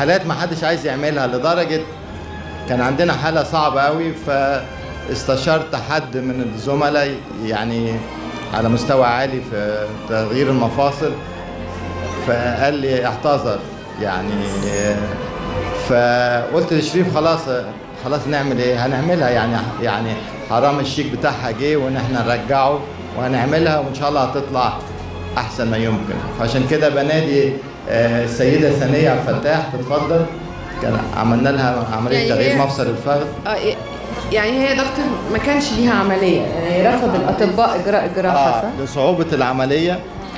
حالات ما حدش عايز يعملها لدرجه كان عندنا حاله صعبه قوي فاستشرت حد من الزملاء يعني على مستوى عالي في تغيير المفاصل فقال لي اعتذر يعني فقلت لشريف خلاص خلاص نعمل ايه هنعملها يعني يعني حرام الشيك بتاعها جه وان احنا نرجعه وهنعملها وان شاء الله هتطلع احسن ما يمكن فعشان كده بنادي آه، السيده ثانيه عبد الفتاح تتفضل كان عملنا لها عمليه يعني تغيير هي- مفصل الفخذ اه إيه- يعني هي يا دكتور ما كانش ليها عمليه يعني رفض الاطباء اجراء الجراحه آه صح؟ لصعوبة العملية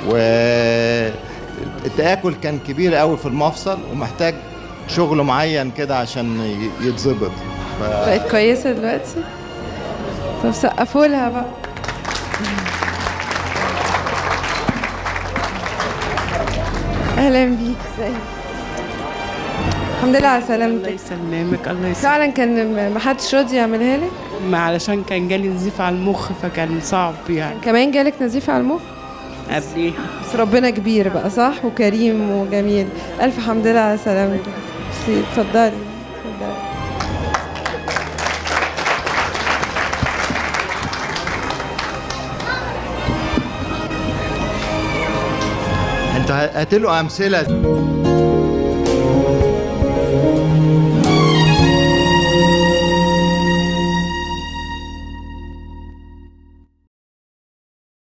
والتآكل كان كبير قوي في المفصل ومحتاج شغل معين كده عشان ي- يتظبط ف... بقت كويسه دلوقتي طب سقفوا لها بقى اهلا بيك ازيك الحمد لله على الله سلامتك يسلمك الله يسلمك فعلا كان ما حدش راضي يعملها لك ما علشان كان جالي نزيف على المخ فكان صعب يعني كمان جالك نزيف على المخ قبليها بس ربنا كبير بقى صح وكريم وجميل الف حمد لله على سلامتك ميرسي. اتفضلي اتفضلي انت هات له امثله